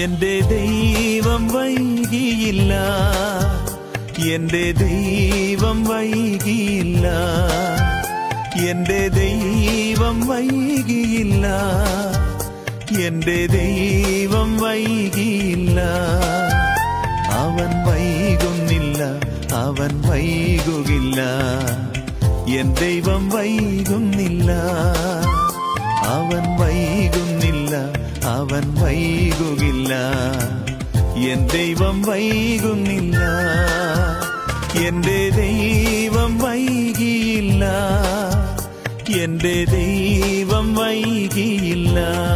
എന്റെ ദൈവം വൈകിയില്ല എന്റെ ദൈവം വൈകിയില്ല എന്റെ ദൈവം വൈകിയില്ല എന്റെ ദൈവം വൈകിയില്ല അവൻ വൈകുന്നില്ല അവൻ വൈകുകില്ല എൻ ദൈവം വൈകുന്നില്ല അവൻ വൈകുന്നില്ല അവൻ വൈകുകില്ല എൻ ദൈവം വൈകുന്നില്ല എന്റെ ദൈവം വൈകിയില്ല എന്റെ ദൈവം വൈകിയില്ല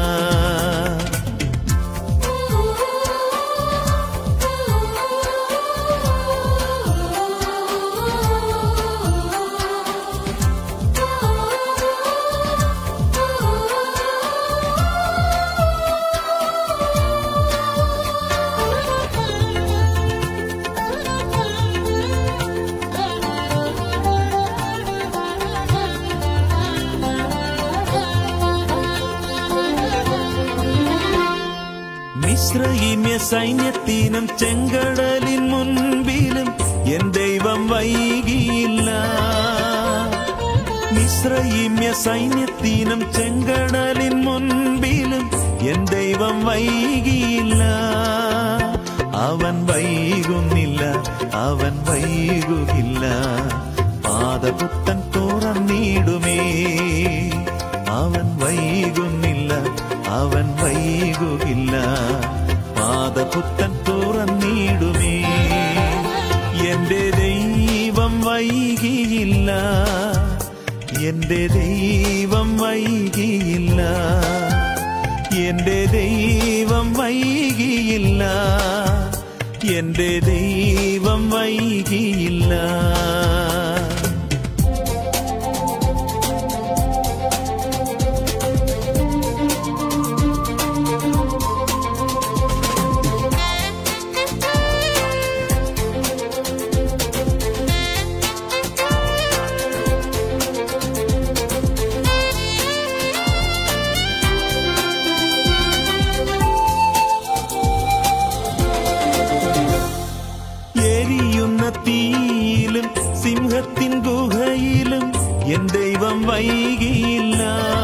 മിശ്രയിമ്യ സൈന്യത്തിനും ചെങ്കടലിൻ മുൻപിലും എൻ ദൈവം വൈകിയില്ല മിശ്രയിമ്യ സൈന്യത്തിനും ചെങ്കടലിൻ മുൻപിലും എൻ ദൈവം വൈകിയില്ല അവൻ വൈകുന്നില്ല അവൻ വൈകുകില്ല പാദപുത്തൻ തുറന്നിടുമേ അവൻ വൈകുന്നില്ല അവൻ വൈകുകില്ല പാദപുത്തൻ തുറന്നിടുമേ എന്റെ ദൈവം വൈകിയില്ല എന്റെ ദൈവം വൈകിയില്ല എന്റെ ദൈവം വൈകിയില്ല എന്റെ ദൈവം വൈകിയില്ല എരിയുന്ന തീയിലും സിംഹത്തിൻ ഗുഹയിലും എൻ ദൈവം വൈകിയില്ല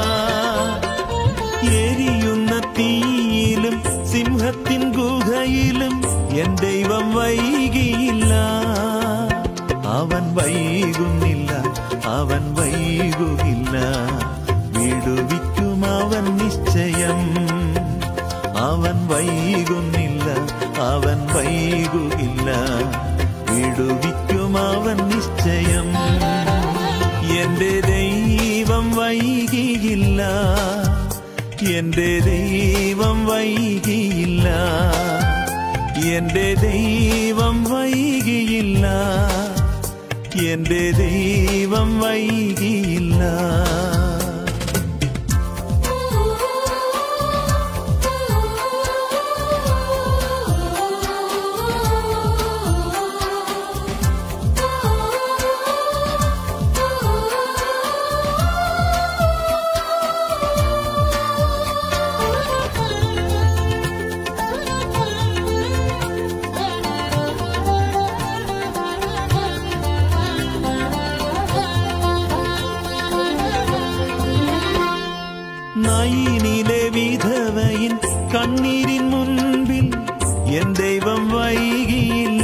എരിയുന്ന തീയിലും സിംഹത്തിൻ ഗുഹയിലും എൻ ദൈവം വൈകിയില്ല അവൻ വൈകുന്നില്ല അവൻ വൈകുകില്ല വിടുവിക്കും അവൻ നിശ്ചയം അവൻ വൈകുന്നില്ല അവൻ വൈകുകില്ല വിടുവിക്കും അവൻ നിശ്ചയം എന്റെ ദൈവം വൈകിയില്ല എന്റെ ദൈവം വൈകിയില്ല എന്റെ ദൈവം വൈകിയില്ല എന്റെ ദൈവം വൈകിയില്ല നയിനിലെ വിധവയിൻ കണ്ണീരിൻ മുൻപിൽ എൻ ദൈവം വൈകിയില്ല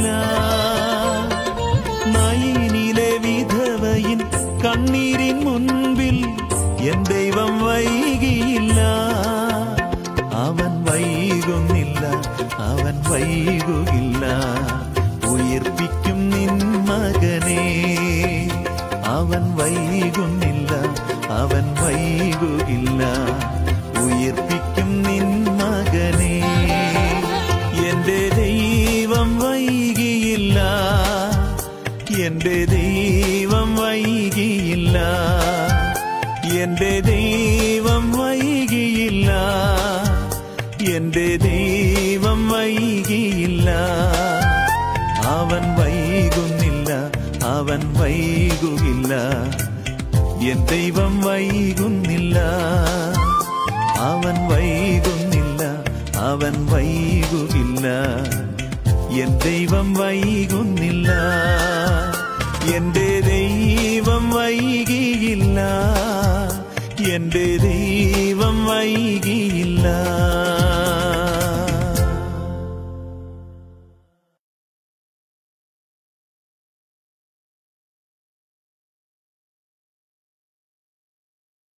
നയിനിലെ വിധവയിൻ കണ്ണീരിൻ മുൻപിൽ എൻ ദൈവം വൈകിയില്ല അവൻ വൈകുന്നില്ല അവൻ വൈകുകില്ല ഉയർപ്പിക്കും നിൻ മകനെ അവൻ വൈകുന്നില്ല അവൻ വൈകുകില്ല ഉയർപ്പിക്കും നിൻ മകനെ എന്റെ ദൈവം വൈകിയില്ല എന്റെ ദൈവം വൈകിയില്ല എന്റെ ദൈവം വൈകിയില്ല എന്റെ ദൈവം വൈകിയില്ല അവൻ വൈകുന്നില്ല അവൻ വൈകുകില്ല എൻ ദൈവം വൈകുന്നില്ല അവൻ വൈകുന്നില്ല അവൻ വൈകു എൻ ദൈവം വൈകുന്നില്ല എന്റെ ദൈവം വൈകിയില്ല എന്റെ ദൈവം വൈകിയില്ല